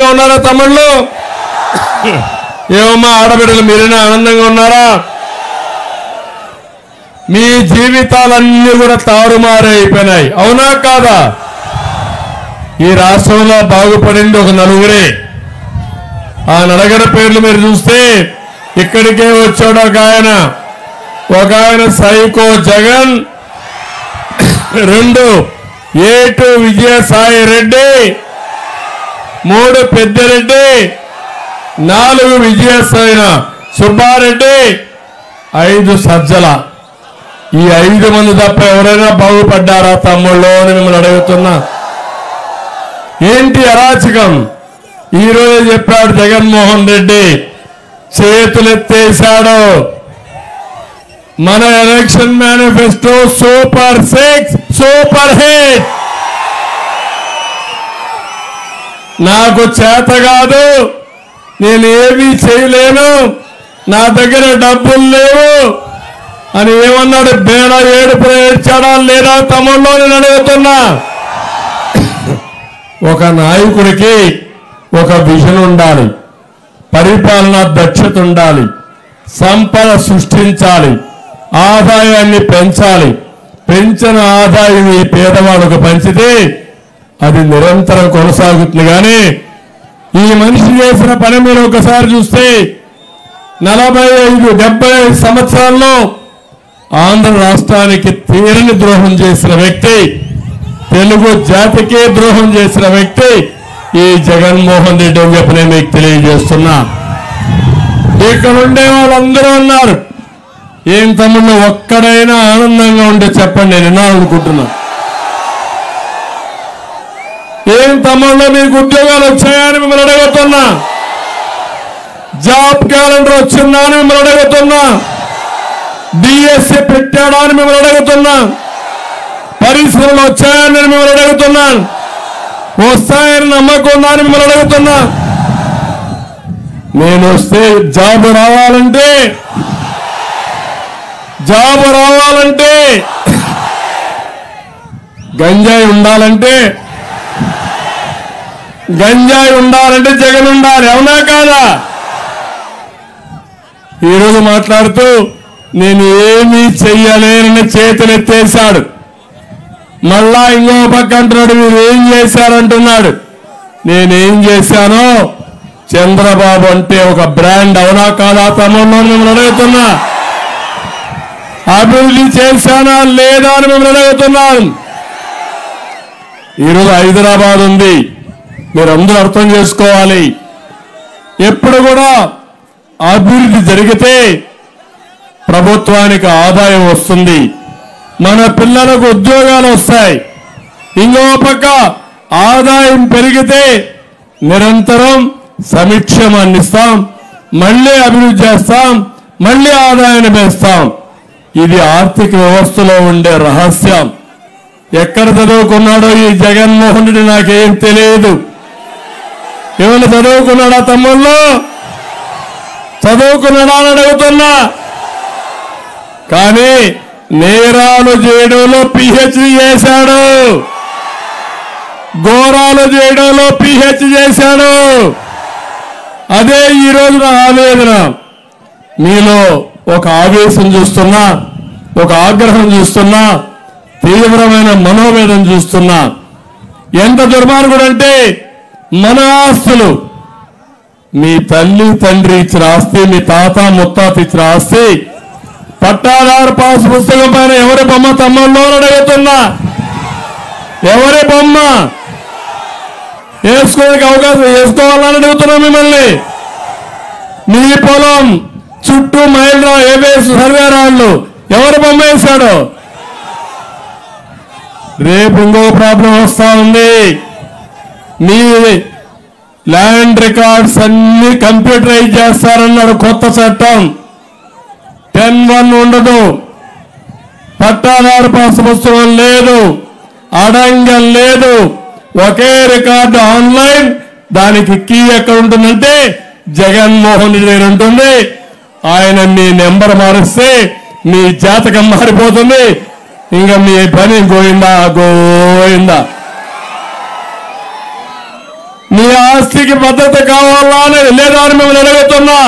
ఆనందంగా ఉన్నారా తమ్ముళ్ళు ఏమమ్మా ఆడబిడ్డలు మీరైనా ఆనందంగా ఉన్నారా మీ జీవితాలన్నీ కూడా తారుమారు అయిపోయినాయి అవునా కాదా ఈ రాష్ట్రంలో బాగుపడింది ఒక నలుగురే ఆ నలుగురి పేర్లు మీరు చూస్తే ఇక్కడికే వచ్చాడు ఒక ఆయన ఒక ఆయన సైకో జగన్ రెండు ఏటు విజయసాయి రెడ్డి మూడు పెద్దిరెడ్డి నాలుగు విజయసాయిన సుబ్బారెడ్డి ఐదు సజ్జల ఈ ఐదు మంది తప్ప ఎవరైనా బాగుపడ్డారా తమ్ముళ్ళు అని మిమ్మల్ని అడుగుతున్నా ఏంటి అరాచకం ఈ రోజు చెప్పాడు జగన్మోహన్ రెడ్డి చేతులెత్తేశాడు మన election manifesto super six super hit నాకు చేత కాదు నేను ఏమీ చేయలేను నా దగ్గర డబ్బులు లేవు అని ఏమన్నాడు బేడ ఏడుపు ఏడ్చాడా లేదా తమ్ముళ్ళు నేను అడుగుతున్నా ఒక నాయకుడికి ఒక విజన్ ఉండాలి పరిపాలన దక్షత ఉండాలి సంపద సృష్టించాలి ఆదాయాన్ని పెంచాలి పెంచిన ఆదాయం ఈ పేదవాళ్ళకు పంచితే అది నిరంతరం కొనసాగుతుంది కానీ ఈ మనిషి చేసిన పని మీరు ఒకసారి చూస్తే నలభై ఐదు డెబ్బై ఐదు సంవత్సరాల్లో ఆంధ్ర రాష్ట్రానికి తీరని ద్రోహం చేసిన వ్యక్తి తెలుగు జాతికే ద్రోహం చేసిన వ్యక్తి ఈ జగన్మోహన్ రెడ్డి అని చెప్పి నేను మీకు తెలియజేస్తున్నా ఇక్కడ ఉండే వాళ్ళందరూ ఉన్నారు ఏం తమ్ముళ్ళు ఒక్కడైనా ఆనందంగా ఉంటే చెప్పండి నేను వినాలనుకుంటున్నా ఏం తమ్ముళ్ళు మీకు ఉద్యోగాలు వచ్చాయని మిమ్మల్ని అడుగుతున్నా జాబ్ క్యాలెండర్ వచ్చిందా అని మిమ్మల్ని అడుగుతున్నా డిఎస్సి పెట్టాడా అని మిమ్మల్ని అడుగుతున్నా పరిశ్రమలు వచ్చాయని నేను మిమ్మల్ని అడుగుతున్నాను వస్తాయని నమ్మకం ఉందా అని మిమ్మల్ని అడుగుతున్నా నేను వస్తే జాబ్ రావాలంటే జాబ్ రావాలంటే గంజాయి ఉండాలంటే గంజాయి ఉండాలంటే జగన్ ఉండాలి అవునా కాదా ఈరోజు మాట్లాడుతూ నేను ఏమీ చెయ్యలేనని చేతులెత్తేశాడు మళ్ళా ఇంకో పక్క అంటున్నాడు మీరు ఏం చేశారంటున్నాడు నేనేం చేశానో చంద్రబాబు అంటే ఒక బ్రాండ్ అవునా కాదా తమ్ముళ్ళు మిమ్మల్ని అడుగుతున్నా అభివృద్ధి చేశానా లేదా అని మిమ్మల్ని అడుగుతున్నాను ఈరోజు హైదరాబాద్ ఉంది మీరు అందరూ అర్థం చేసుకోవాలి ఎప్పుడు కూడా అభివృద్ధి జరిగితే ప్రభుత్వానికి ఆదాయం వస్తుంది మన పిల్లలకు ఉద్యోగాలు వస్తాయి ఇంకో పక్క ఆదాయం పెరిగితే నిరంతరం సమీక్షం అందిస్తాం మళ్ళీ అభివృద్ధి చేస్తాం మళ్ళీ ఆదాయాన్ని పెంచుతాం ఇది ఆర్థిక వ్యవస్థలో ఉండే రహస్యం ఎక్కడ చదువుకున్నాడో ఈ జగన్మోహన్ రెడ్డి నాకేం తెలియదు ఏమైనా చదువుకున్నాడా తమ్ముళ్ళు చదువుకున్నాడా అని అడుగుతున్నా కానీ నేరాలు చేయడంలో పిహెచ్డి చేశాడు ఘోరాలు చేయడంలో పిహెచ్డి చేశాడు అదే ఈ రోజు నా ఆవేదన మీలో ఒక ఆవేశం చూస్తున్నా ఒక ఆగ్రహం చూస్తున్నా తీవ్రమైన మనోవేదన చూస్తున్నా ఎంత దుర్మార్గుడు అంటే మన ఆస్తులు మీ తల్లి తండ్రి ఇచ్చిన ఆస్తి మీ తాత ముత్తాత ఇచ్చిన ఆస్తి పట్టాదారు పాస్ పుస్తకం పైన ఎవరి బొమ్మ తమ్ముళ్ళు అని అడుగుతున్నా ఎవరి బొమ్మ వేసుకోవడానికి అవకాశం వేసుకోవాలని అడుగుతున్నా మిమ్మల్ని మీ పొలం చుట్టూ మైళ్ళు ఏవేసి సర్వే రాళ్ళు ఎవరి బొమ్మ వేశాడు రేపు ఇంకో ప్రాబ్లం వస్తా ఉంది మీ ల్యాండ్ రికార్డ్స్ అన్ని కంప్యూటరైజ్ చేస్తారన్నాడు కొత్త చట్టం టెన్ వన్ ఉండదు పట్టాదారు పాస్ పుస్తకం లేదు అడంగం లేదు ఒకే రికార్డు ఆన్లైన్ దానికి కీ ఎక్కడ ఉంటుందంటే జగన్మోహన్ రెడ్డి దగ్గర ఉంటుంది ఆయన మీ నెంబర్ మారిస్తే మీ జాతకం మారిపోతుంది ఇంకా మీ పని గోయిందా గోయిందా నీ ఆస్తికి భద్రత కావాలా అని లేదా అని మిమ్మల్ని అడుగుతున్నా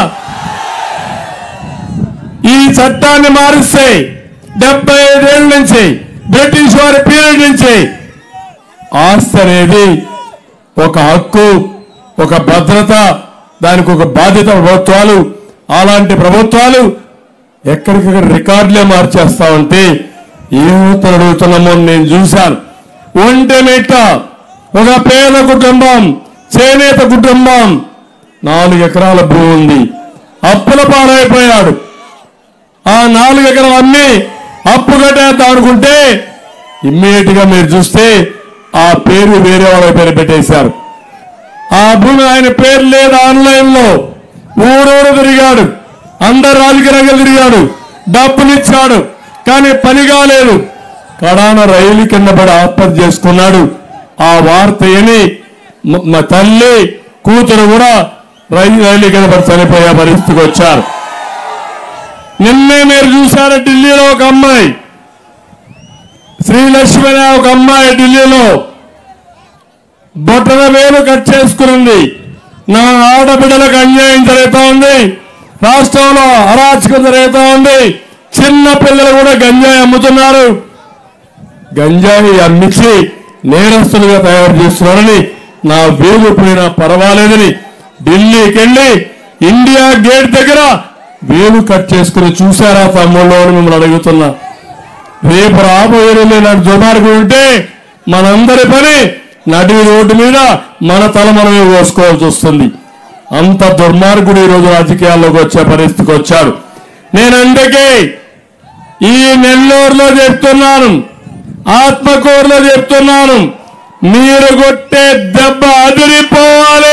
ఈ చట్టాన్ని మారిస్తే డెబ్బై ఐదేళ్ల నుంచి బ్రిటిష్ వారి పీరియడ్ నుంచి ఆస్తి అనేది ఒక హక్కు ఒక భద్రత దానికి ఒక బాధ్యత ప్రభుత్వాలు అలాంటి ప్రభుత్వాలు ఎక్కడికక్కడ రికార్డులే మార్చేస్తా ఉంటే ఏమవుతారు అడుగుతున్నామో అని నేను చూశాను ఒంటెమిట్ట ఒక పేద కుటుంబం చేనేత కుటుంబం నాలుగు ఎకరాల భూమి ఉంది అప్పుల పాలైపోయాడు ఆ నాలుగు ఎకరాలు అమ్మి అప్పు కట్టేద్దాం అనుకుంటే ఇమ్మీడియట్ గా మీరు చూస్తే ఆ పేరు వేరే వాళ్ళ పేరు పెట్టేశారు ఆ భూమి ఆయన పేరు లేదు ఆన్లైన్ లో ఊరూరు తిరిగాడు అందరు రాజకీయ రంగం తిరిగాడు డబ్బులిచ్చాడు కానీ పని కాలేదు కడాన రైలు కింద పడి ఆత్మహత్య చేసుకున్నాడు ఆ వార్త విని మ- మా తల్లి కూతురు కూడా రైలు రైలు కింద పడి చనిపోయే పరిస్థితికి వచ్చారు నిన్నే మీరు చూశారు ఢిల్లీలో ఒక అమ్మాయి శ్రీలక్ష్మి అనే ఒక అమ్మాయి ఢిల్లీలో బొట్టన వేలు కట్ చేసుకునింది నా ఆడబిడ్డలకు అన్యాయం జరుగుతూ ఉంది రాష్ట్రంలో అరాచకం జరుగుతూ ఉంది చిన్న పిల్లలు కూడా గంజాయి అమ్ముతున్నారు గంజాయి అమ్మించి నేరస్తులుగా తయారు చేస్తున్నారని నా వేలు పోయినా పర్వాలేదని ఢిల్లీకి వెళ్ళి ఇండియా గేట్ దగ్గర వేలు కట్ చేసుకుని చూశారా తమ్ముళ్ళు అని మిమ్మల్ని అడుగుతున్నా రేపు రాబోయే రోజులు ఇలాంటి దుర్మార్గం ఉంటే మనందరి పని నడి రోడ్డు మీద మన తల మనమే కోసుకోవాల్సి వస్తుంది అంత దుర్మార్గుడు ఈరోజు రాజకీయాల్లోకి వచ్చే పరిస్థితికి వచ్చాడు నేను అందుకే ఈ నెల్లూరులో చెప్తున్నాను ఆత్మకూరులో చెప్తున్నాను మీరు కొట్టే దెబ్బ అదిరిపోవాలి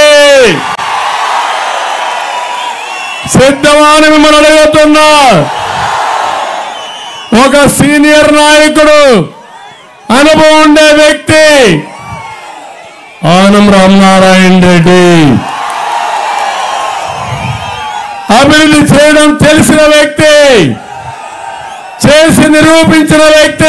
సిద్ధమాని మిమ్మల్ని అడుగుతున్నా ఒక సీనియర్ నాయకుడు అనుభవం ఉండే వ్యక్తి ఆనం రామనారాయణ రెడ్డి అభివృద్ధి చేయడం తెలిసిన వ్యక్తి చేసి నిరూపించిన వ్యక్తి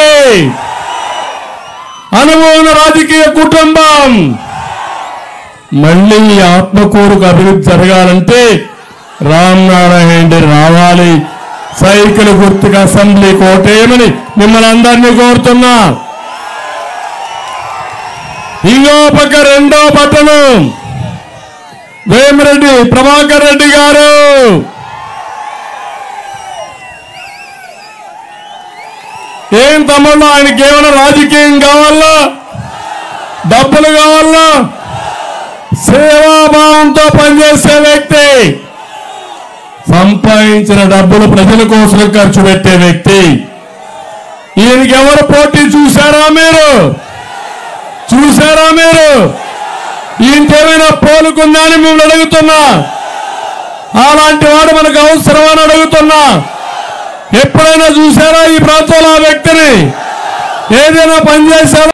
అనుభవం ఉన్న రాజకీయ కుటుంబం మళ్ళీ ఈ ఆత్మకూరుకు అభివృద్ధి జరగాలంటే రామనారాయణ రెడ్డి రావాలి సైకిల్ గుర్తుకు అసెంబ్లీ కోటేయమని మిమ్మల్ని అందరినీ కోరుతున్నా ఇంకో పక్క రెండో బట్టను వేమిరెడ్డి ప్రభాకర్ రెడ్డి గారు ఏం తమ్ముళ్ళు ఆయనకి ఏమైనా రాజకీయం కావాలా డబ్బులు కావాలా సేవాభావంతో పనిచేసే వ్యక్తి సంపాదించిన డబ్బులు ప్రజల కోసం ఖర్చు పెట్టే వ్యక్తి ఈయనకి ఎవరు పోటీ చూశారా మీరు చూశారా మీరు ఈయనకేమైనా పోలుకుందా అని మిమ్మల్ని అడుగుతున్నా అలాంటి వాడు మనకు అవసరమని అడుగుతున్నా ఎప్పుడైనా చూశారా ఈ ప్రాంతంలో ఆ వ్యక్తిని ఏదైనా పనిచేశారా